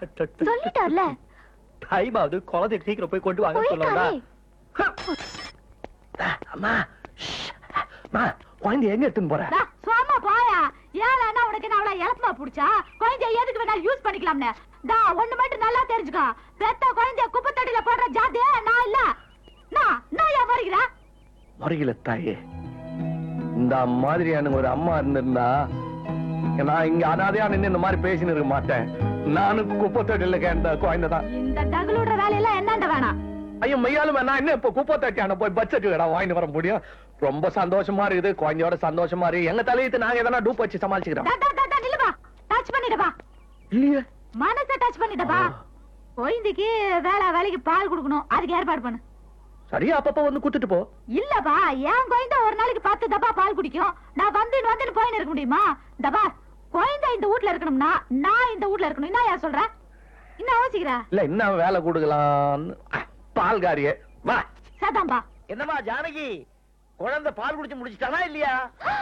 சொல்லிட்டார்ல time ஆகுது குழந்தை சீக்கிரம் போய் கொண்டு வாங்க சொல்லுவாங்க போயிட்டாரே அம்மா ஷ். அம்மா குழந்தை எங்க எடுத்துன்னு போற டா, சும்மா போயா ஏன்னா உனக்கு என்ன அவ்வளவு இலப்பமா புடிச்சா குழந்தைய எதுக்கு வேணாலும் யூஸ் பண்ணிக்கலாம்னு டா ஒண்ணு மட்டும் நல்லா தெரிஞ்சுக்கோ பெத்த குழந்தைய குப்பை தட்டில போடுற ஜாதி நான் இல்ல நான் நான் ஏன் வருகிறேன் முறையில தாயே இந்த மாதிரியான ஒரு அம்மா இருந்திருந்தா நான் இங்க அனாதையா நின்னு இந்த மாதிரி பேசின்னு இருக்க மாட்டேன் நானும் குப்பை தொட்டில கேட்ட குழந்தை தான் இந்த தகுலுடுற வேலையெல்லாம் என்னண்ட வேணாம் ஐயோ மையாலும் வேணா என்ன இப்ப குப்பை தட்டியான போய் பட்ஜெட் வேடா வாங்கிட்டு வர முடியும் ரொம்ப சந்தோஷமா இருக்குது குழந்தையோட சந்தோஷமா இருக்கு எங்க தலையத்து நாங்க எதனா டூப் வச்சு சமாளிச்சுக்கிறோம் டா, டா, டா, டா, நில்லுப்பா டச் பண்ணிடுப்பா இல்லையே மனசை டச் பண்ணிட்டப்பா குழந்தைக்கு வேலை வேலைக்கு பால் கொடுக்கணும் அதுக்கு ஏற்பாடு பண்ணு சரியா அப்பப்ப வந்து குத்துட்டு போ இல்லப்பா என் குழந்தை ஒரு நாளைக்கு பத்து டப்பா பால் குடிக்கும் நான் வந்து வந்து போயின்னு இருக்க முடியுமா டப்பா குழந்தை இந்த வீட்ல இருக்கணும்னா நான் இந்த வீட்ல இருக்கணும் என்ன யார் சொல்ற என்ன யோசிக்கிற இல்ல என்ன வேலை கொடுக்கலாம்னு அஹ், பால்காரியே வா சதாம்பா என்னம்மா ஜானகி குழந்தை பால் குடிச்சு முடிச்சிட்டானா இல்லையா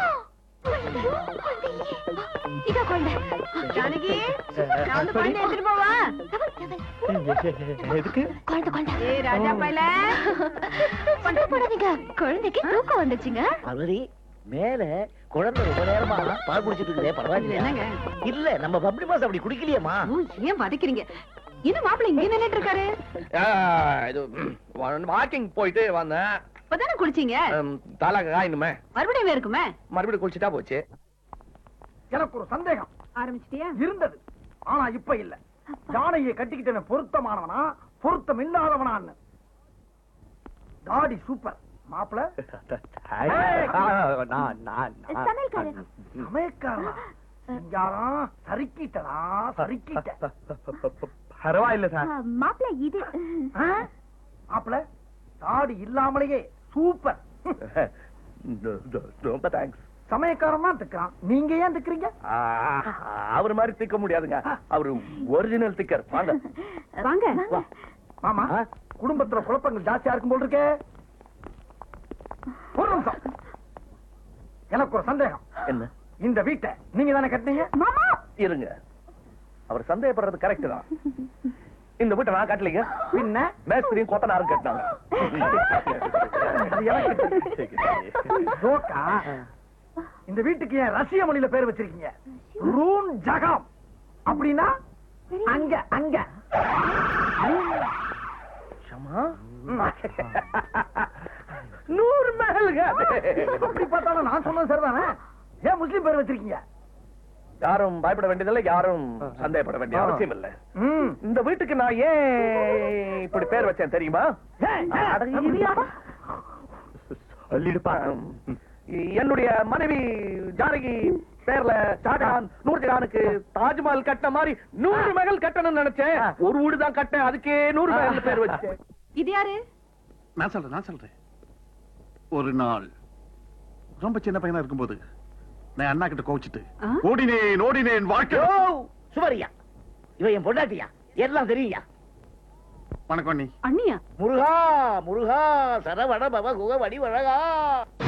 இதோ குழந்தை ஜானகி நான் வந்து குழந்தை எடுத்துட்டு போவா எதுக்கு குழந்தை குழந்தை ஏ ராஜா பையல போடாதீங்க குழந்தைக்கு தூக்கம் வந்துச்சுங்க பார்வதி மேல குழந்தை ரொம்ப நேரமா பால் குடிச்சிட்டு இருக்குதே பரவாயில்லையா என்னங்க? இல்ல நம்ம பப்ளி மாஸ் அப்படி குடிக்கலையேம்மா ஏன் வதக்கிறீங்க இன்னும் மாப்பிள்ளை இங்க நின்னுட்டு இருக்காரு ஆஹ், இது வாக்கிங் போயிட்டு வந்தேன் இப்பதானே குளிச்சீங்க ஹம், தலை காயணுமே மறுபடியும் இருக்குமே மறுபடியும் குளிச்சுட்டா போச்சு எனக்கு ஒரு சந்தேகம் ஆரம்பிச்சிட்டியா இருந்தது ஆனா இப்ப இல்ல யானையை கட்டிக்கிட்ட பொருத்தமானவனா பொருத்தம் இல்லாதவனான்னு தாடி சூப்பர் மாப்பிள ஆஹ், நான், நான், நான். சமையல்காரர். சமயக்காரனா சிங்காரம் சறுக்கிட்டடா சறுக்கிட்ட பரவாயில்ல சார் மாப்பிள்ள இது ஆ? மாப்பிள தாடி இல்லாமலேயே சூப்பர் ரொம்ப தேங்க்ஸ் சமயக்காரன் தான் திக்கிறான் நீங்க ஏன் திக்கிறீங்க அவர் மாதிரி திக்க முடியாதுங்க அவரு ஒரிஜினல் திக்கர் வாங்க வாங்க வா. மாமா ஆ? குடும்பத்துல குழப்பங்கள் ஜாஸ்தியா இருக்கும் போல் இருக்கே ஒரு நிமிஷம் எனக்கு ஒரு சந்தேகம் என்ன இந்த வீட்டை நீங்க தானே கட்டினீங்க மாமா இருங்க அவர் சந்தேகப்படுறது கரெக்ட் தான் இந்த வீட்டை நான் கட்டலைங்க பின்ன மேஸ்திரியும் கொத்தனாரும் கட்டினாங்க அது எனக்கு ஜோக்கா இந்த வீட்டுக்கு ஏன் ரஷ்ய மொழியில பேர் வச்சிருக்கீங்க ரூன் ஜகம் அப்படின்னா அங்க அங்க ஷமா நூறு மேலுங்க அப்படி பார்த்தாலும் நான் சொன்னது சரிதானே ஏன் முஸ்லீம் பேர் வச்சிருக்கீங்க யாரும் பயப்பட வேண்டியதில்லை யாரும் சந்தேகப்பட வேண்டிய அவசியம் இல்லை ம். இந்த வீட்டுக்கு நான் ஏன் இப்படி பேர் வச்சேன் தெரியுமா ஏன், அட, ஏன்? இரியா. ஆம். என்னுடைய மனைவி ஜானகி பேர்ல ஷாஜகான் நூர்ஜஹானுக்கு தாஜ்மஹால் கட்டின மாதிரி நூறு மகள் கட்டணும்னு நினைச்சேன் ஒரு வீடு தான் கட்டேன் அதுக்கே நூறு மகள் பேர் வச்சேன் இது யாரு நான் சொல்றேன் நான் சொல்றேன் ஒரு நாள் ரொம்ப சின்ன பையனா இருக்கும்போது நான் அண்ணா கிட்ட கோவிச்சிட்டு ஆ? ஓடினேன் ஓடினேன் வாழ்க்கை யோ சுவரியா இவன் என் பொண்டாட்டியா எல்லாம் தெரியுயா வணக்கம் நீ அண்ணியா முருகா முருகா சரவண பவ குக வடிவழகா